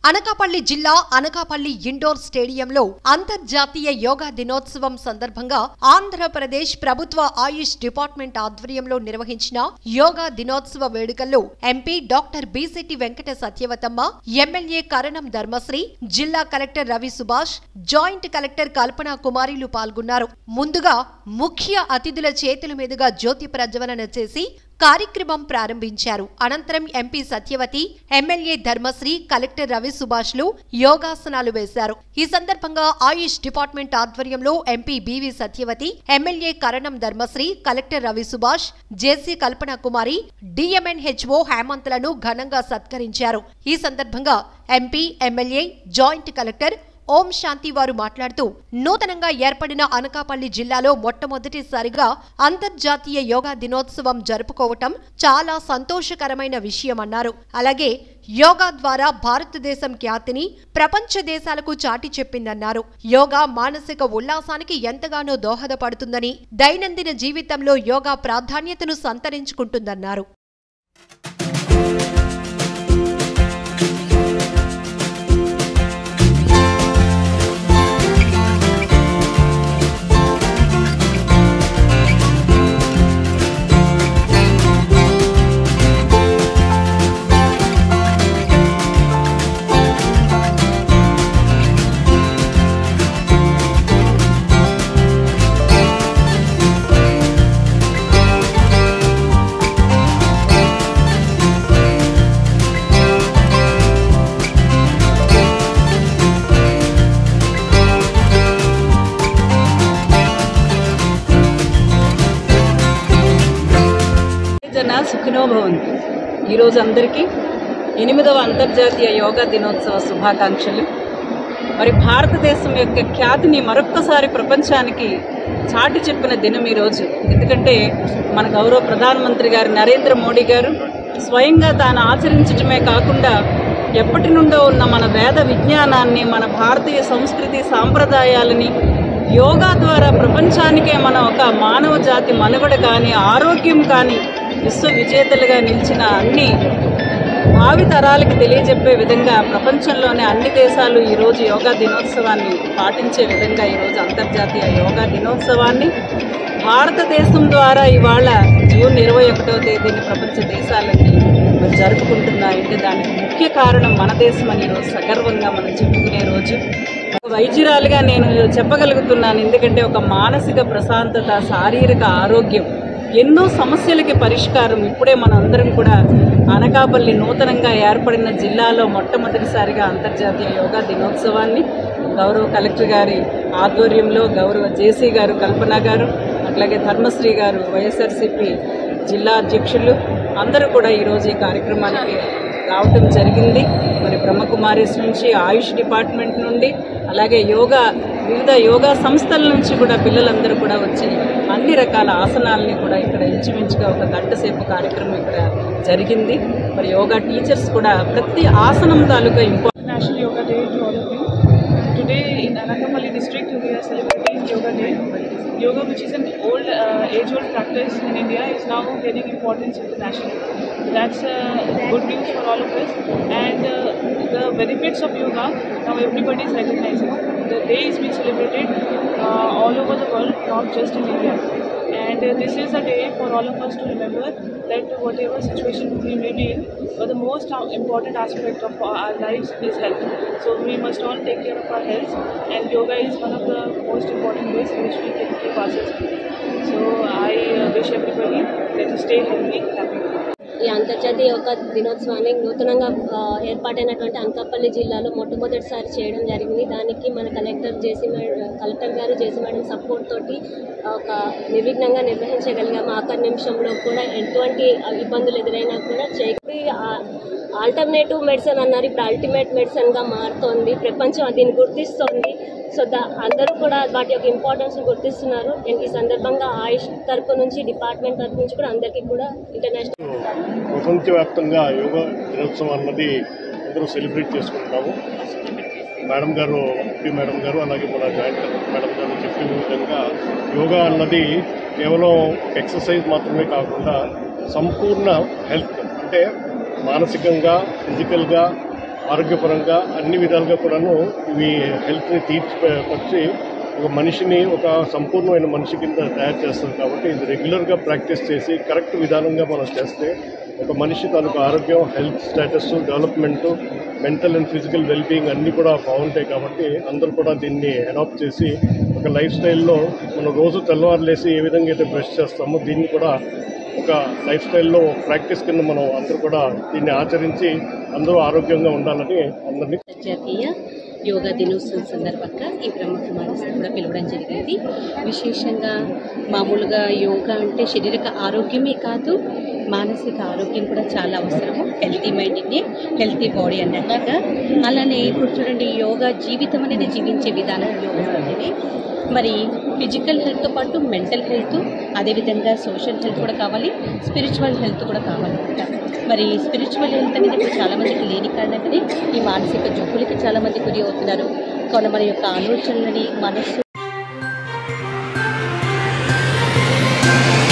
అనకాపల్లి జిల్లా అనకాపల్లి ఇండోర్ స్టేడియంలో అంతర్జాతీయ యోగా దినోత్సవం సందర్భంగా ఆంధ్రప్రదేశ్ ప్రభుత్వ ఆయుష్ డిపార్ట్మెంట్ ఆధ్వర్యంలో నిర్వహించిన యోగా దినోత్సవ వేడుకల్లో MP doctor Beesetti Venkata Satyavathamma MLA Karanam Dharmasri జిల్లా collector Ravi Subhash joint collector Kalpana కుమారిలు పాల్గొన్నారు ముందుగా ముఖ్య అతిథుల చేతుల మీదుగా జ్యోతి ప్రజ్వలన చేసి కార్యక్రమం ప్రారంభించారు అనంతరం MP Satyavathi MLA Dharmasri collector Ravi సుభాష్లు యోగాసనాలు వేశారు ఈ సందర్భంగా ఆయుష్ డిపార్ట్మెంట్ ఆధ్వర్యంలో MP BV Satyavathi MLA Karanam Dharmasri collector Ravi Subhash JC Kalpana Kumari DMNHO హేమంత్లను ఘనంగా సత్కరించారు ఈ సందర్భంగా MP MLA joint collector Om Shanti వారు మాట్లాడుతూ నూతనంగా ఏర్పడిన అనకాపల్లి జిల్లాలో మొట్టమొదటిసారిగా అంతర్జాతీయ యోగా దినోత్సవం జరుపుకోవటం చాలా సంతోషకరమైన విషయమన్నారు అలాగే యోగా ద్వారా భారతదేశం ఖ్యాతిని ప్రపంచ దేశాలకు చాటి చెప్పిందన్నారు యోగా మానసిక ఉల్లాసానికి ఎంతగానో దోహదపడుతుందని దైనందిన జీవితంలో యోగా ప్రాధాన్యతను సంతరించుకుంటుందన్నారు జన సుఖినో భవంతు ఈరోజు అందరికీ ఎనిమిదవ అంతర్జాతీయ యోగా దినోత్సవ శుభాకాంక్షలు మరి భారతదేశం యొక్క ఖ్యాతిని మరొక్కసారి ప్రపంచానికి చాటి చెప్పిన దినం ఈరోజు ఎందుకంటే మన గౌరవ ప్రధానమంత్రి గారు నరేంద్ర మోడీ గారు స్వయంగా తాను ఆచరించడమే కాకుండా ఎప్పటి నుండో ఉన్న మన వేద విజ్ఞానాన్ని మన భారతీయ సంస్కృతి సాంప్రదాయాలని యోగా ద్వారా ప్రపంచానికే మన ఒక మానవ జాతి మనుగడ కానీ ఆరోగ్యం కానీ విశ్వ విజేతలుగా నిలిచిన అన్ని భావి తరాలకు తెలియజెప్పే విధంగా ప్రపంచంలోనే అన్ని దేశాలు ఈరోజు యోగా దినోత్సవాన్ని పాటించే విధంగా ఈరోజు అంతర్జాతీయ యోగా దినోత్సవాన్ని భారతదేశం ద్వారా ఇవాళ జూన్ ఇరవై ఒకటో తేదీని ప్రపంచ దేశాలన్నీ మరి జరుపుకుంటున్నాయంటే దానికి ముఖ్య కారణం మన దేశం అని ఈరోజు సగర్వంగా మనం చెప్పుకునే రోజు ఒక వైద్యురాలుగా నేను చెప్పగలుగుతున్నాను ఎందుకంటే ఒక మానసిక ప్రశాంతత శారీరక ఆరోగ్యం ఎన్నో సమస్యలకి పరిష్కారం ఇప్పుడే మన అందరం కూడా అనకాపల్లి నూతనంగా ఏర్పడిన జిల్లాలో మొట్టమొదటిసారిగా అంతర్జాతీయ యోగా దినోత్సవాన్ని గౌరవ కలెక్టర్ గారి ఆధ్వర్యంలో గౌరవ జేసీ గారు కల్పన గారు అట్లాగే ధర్మశ్రీ గారు వైఎస్ఆర్సిపి జిల్లా అధ్యక్షులు అందరూ కూడా ఈరోజు ఈ కార్యక్రమానికి రావటం జరిగింది మరి బ్రహ్మకుమారిస్ నుంచి ఆయుష్ డిపార్ట్మెంట్ నుండి అలాగే యోగా వివిధ యోగా సంస్థల నుంచి కూడా పిల్లలందరూ కూడా వచ్చి అన్ని రకాల ఆసనాలని కూడా ఇక్కడ ఇంచుమించుగా ఒక గంట సేపు కార్యక్రమం ఇక్కడ జరిగింది మరి యోగా టీచర్స్ కూడా ప్రతి ఆసనం తాలూకా important National Yoga Day to all of you. Today in Anakamalli district we are celebrating Yoga Day. Yoga which is an old, uh, age-old practice in India is now gaining importance internationally. That's uh, good news for all of us and uh, the benefits of yoga now everybody is recognizing. The day is being celebrated uh, all over the world, not just in India. And uh, this is a day for all of us to remember that whatever situation we may be in, but the most uh, important aspect of our lives is health. So we must all take care of our health, and yoga is one of the most important ways in which we can keep ourselves healthy. So I uh, wish everybody that you stay healthy, happy. ఈ అంతర్జాతీయ యోగా దినోత్సవాన్ని నూతనంగా ఆ, ఏర్పాటైనటువంటి అనకాపల్లి జిల్లాలో మొట్టమొదటిసారి చేయడం జరిగింది దానికి మన కలెక్టర్ జేసీ మేడం కలెక్టర్ గారు జేసీ మేడం సపోర్ట్ తోటి ఒక నిర్విఘ్నంగా నిర్వహించగలిగాము ఆఖరి నిమిషంలో కూడా ఎటువంటి ఇబ్బందులు ఎదురైనా కూడా చేయకపోయి ఆల్టర్నేటివ్ మెడిసిన్ అన్నారు ఇప్పుడు అల్టిమేట్ మెడిసిన్గా మారుతోంది ప్రపంచం దీన్ని గుర్తిస్తోంది సో దా అందరూ కూడా వాటి యొక్క ఇంపార్టెన్స్ గుర్తిస్తున్నారు నేను ఈ సందర్భంగా ఆయుష్ తరపు నుంచి డిపార్ట్మెంట్ తరపు నుంచి కూడా అందరికీ కూడా ఇంటర్నేషనల్ ప్రపంచవ్యాప్తంగా యోగా దినోత్సవం అన్నది అందరూ సెలబ్రేట్ చేసుకుంటాము మేడం గారు ఎంపీ మేడం గారు అలాగే మన జాయింట్ కలెక్టర్ మేడం గారు చెప్పిన విధంగా యోగా అన్నది కేవలం ఎక్సర్సైజ్ మాత్రమే కాకుండా సంపూర్ణ హెల్త్ అంటే మానసికంగా ఫిజికల్గా ఆరోగ్యపరంగా అన్ని విధాలుగా కూడాను ఇవి హెల్త్ని తీర్చిపరిచి ఒక మనిషిని ఒక సంపూర్ణమైన మనిషి కింద తయారు చేస్తుంది కాబట్టి ఇది రెగ్యులర్గా ప్రాక్టీస్ చేసి కరెక్ట్ విధానంగా మనం చేస్తే ఒక మనిషి తాలూకు ఆరోగ్యం health status development mental and physical wellbeing అన్నీ కూడా బాగుంటాయి కాబట్టి అందరూ కూడా దీన్ని అడాప్ట్ చేసి ఒక లైఫ్ స్టైల్లో మనం రోజు తెల్లవారులేసి ఏ విధంగా అయితే బ్రష్ చేస్తామో దీన్ని కూడా ఒక లైఫ్ స్టైల్లో ప్రాక్టీస్ కింద మనం అందరూ కూడా దీన్ని ఆచరించి అందరూ ఆరోగ్యంగా ఉండాలని అందరినీ అంతర్జాతీయ యోగా దినోత్సవం సందర్భంగా ఈ బ్రహ్మ కుమారస్ని కూడా పిలవడం జరిగింది విశేషంగా మామూలుగా యోగా అంటే శారీరక ఆరోగ్యమే కాదు మానసిక ఆరోగ్యం కూడా చాలా అవసరము హెల్తీ మైండ్ ఇండే హెల్తీ బాడీ అన్నట్టుగా అలానే ఇప్పుడు చూడండి యోగా జీవితం అనేది జీవించే విధానం యోగా అనేది మరి ఫిజికల్ హెల్త్తో పాటు మెంటల్ హెల్త్ అదేవిధంగా సోషల్ హెల్త్ కూడా కావాలి స్పిరిచువల్ హెల్త్ కూడా కావాలన్నమాట మరి స్పిరిచువల్ హెల్త్ అనేది ఇప్పుడు చాలా మందికి లేని కారణంగానే ఈ మానసిక జబ్బులకి చాలా మంది గురి అవుతున్నారు కావున మన యొక్క ఆలోచనలని మనస్సు